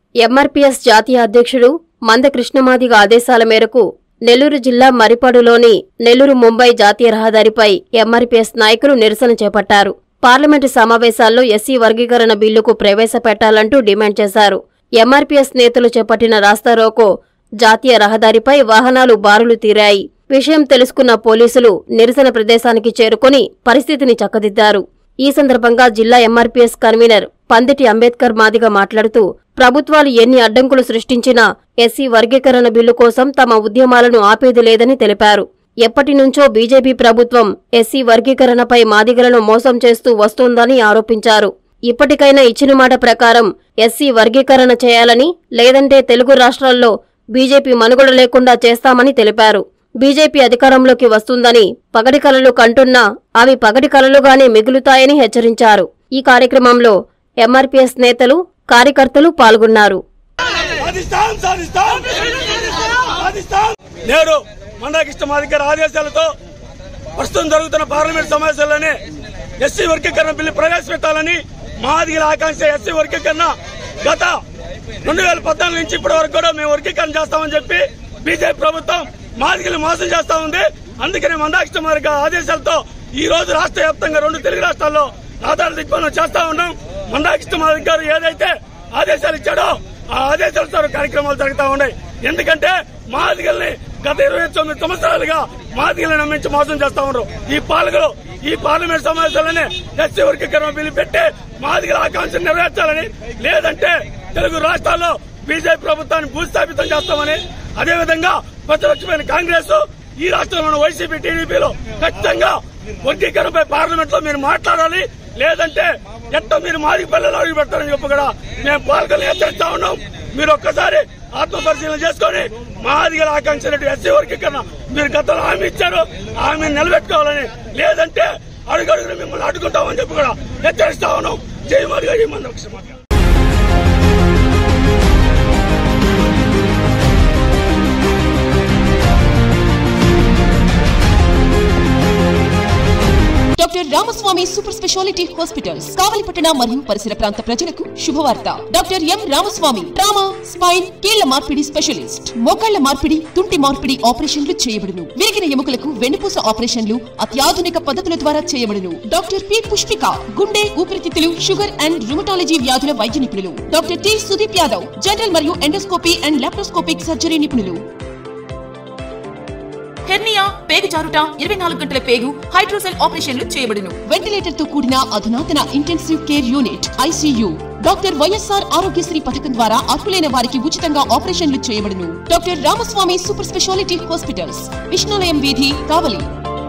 MRPS జాతీయ అధ్యక్షుడు మంద కృష్ణమాదిగ ఆదేశాల మేరకు నెల్లూరు జిల్లా మరిపాడులోని నెల్లూరు ముంబై జాతీయ రహదారిపై ఎంఆర్పీఎస్ నాయకులు నిరసన చేపట్టారు పార్లమెంటు సమావేశాల్లో ఎస్సీ వర్గీకరణ బిల్లుకు ప్రవేశపెట్టాలంటూ డిమాండ్ చేశారు ఎంఆర్పీఎస్ నేతలు చేపట్టిన రాస్తారోకో జాతీయ రహదారిపై వాహనాలు బారులు తీరాయి విషయం తెలుసుకున్న పోలీసులు నిరసన ప్రదేశానికి చేరుకుని పరిస్థితిని చక్కదిద్దారు ఈ సందర్భంగా జిల్లా ఎంఆర్పీఎస్ కన్వీనర్ పందిటి అంబేద్కర్ మాదిగ మాట్లాడుతూ ప్రభుత్వాలు ఎన్ని అడ్డంకులు సృష్టించినా ఎస్సీ వర్గీకరణ బిల్లు కోసం తమ ఉద్యమాలను ఆపేది లేదని తెలిపారు ఎప్పటినుంచో బీజేపీ ప్రభుత్వం ఎస్సీ వర్గీకరణపై మాదిగలను మోసం చేస్తూ వస్తోందని ఆరోపించారు ఇప్పటికైనా ఇచ్చిన మాట ప్రకారం ఎస్సీ వర్గీకరణ చేయాలని లేదంటే తెలుగు రాష్ట్రాల్లో బీజేపీ మనుగడ లేకుండా చేస్తామని తెలిపారు బీజేపీ అధికారంలోకి వస్తుందని పగటి కలలు కంటున్నా అవి పగటి కలలుగానే మిగులుతాయని హెచ్చరించారు ఈ కార్యక్రమంలో ఎంఆర్పీఎస్ నేతలు కార్యకర్తలు పాల్గొన్నారు సాధిస్తాం సాధిస్తాం సాధిస్తాం నేడు మందాకృష్ణ మాదిగర్ ఆదేశాలతో ప్రస్తుతం జరుగుతున్న పార్లమెంట్ సమావేశాల్లోనే ఎస్సీ వర్గీకరణ బిల్లు ప్రవేశపెట్టాలని మాదిగల ఆకాంక్ష ఎస్సీ వర్గీకరణ గత రెండు వేల పద్నాలుగు నుంచి ఇప్పటి వరకు కూడా మేము వర్గీకరణ చేస్తామని చెప్పి బీజేపీ ప్రభుత్వం మాదిగలు మోసం చేస్తా ఉంది అందుకనే మందాకృష్ణ మాదిగ ఆదేశాలతో ఈ రోజు రాష్ట్ర వ్యాప్తంగా రెండు తెలుగు రాష్ట్రాల్లో ఆధార దిగ్బంధం చేస్తా ఉన్నాం మందాకృష్ణ మాదిగ గారు ఏదైతే ఆదేశాలు ఇచ్చాడో ఆ ఆదేశాలతో కార్యక్రమాలు జరుగుతా ఉన్నాయి ఎందుకంటే మాదిగల్ని గత ఇరవై తొమ్మిది సంవత్సరాలుగా మాదిగల్ని నమ్మించి మోసం చేస్తా ఉన్నారు ఈ పాలకులు ఈ పార్లమెంట్ సమావేశాలనే ఎస్సీ వర్గీకరణ బిల్లు పెట్టి మాదిగల ఆకాంక్షను నెరవేర్చాలని లేదంటే తెలుగు రాష్ట్రాల్లో బీజేపీ ప్రభుత్వాన్ని భూస్థాపితం చేస్తామని అదేవిధంగా ప్రతిపక్షమైన కాంగ్రెస్ ఈ రాష్ట్రంలోని వైసీపీ టీడీపీలో ఖచ్చితంగా వర్గీకరణపై పార్లమెంట్ లో మీరు మాట్లాడాలి లేదంటే ఎట్ట మీరు మాది పిల్లలు అడుగు పెడతారని చెప్పి కూడా మేము పాలకులను హెచ్చరిస్తా ఉన్నాం మీరు ఒక్కసారి ఆత్మ పరిశీలన చేసుకొని మాదిగల ఆకాంక్ష ఎస్సీ వర్గీకరణ మీరు గతంలో హామీ ఇచ్చారు హామీని నిలబెట్టుకోవాలని లేదంటే అడుగడుగున మిమ్మల్ని అడ్డుకుంటామని చెప్పి కూడా హెచ్చరిస్తా ఉన్నాం జై మాదిగా జై మంది doctor Ramaswamy super speciality hospitals కావలిపట్టణ మరియు పరిసర ప్రాంత ప్రజలకు శుభవార్త doctor M Ramaswamy trauma spine కీళ్ల మార్పిడి స్పెషలిస్ట్ మోకాళ్ల మార్పిడి తుంటి మార్పిడి ఆపరేషన్లు చేయబడును విరిగిన ఎముకలకు వెన్నుపూస ఆపరేషన్లు అత్యాధునిక పద్ధతుల ద్వారా చేయబడును డాక్టర్ పి పుష్పిక గుండె ఊపిరితిత్తులు షుగర్ అండ్ రుమటాలజీ వ్యాధుల వైద్య నిపుణులు doctor T Sudeep Yadav general మరియు ఎండోస్కోపీ అండ్ లాప్రోస్కోపిక్ సర్జరీ నిపుణులు హెర్నియా పేగు జారుట ఇరవై నాలుగు గంటల పేగు హైడ్రోసెల్ ఆపరేషన్లు చేయబడును వెంటిలేటర్ తో కూడిన అధునాతన intensive care unit ICU doctor YSR Aarogyasri పథకం ద్వారా అర్హులైన వారికి ఉచితంగా ఆపరేషన్లు చేయబడును doctor Ramaswamy super speciality hospitals Vishnulayam వీధి కావలి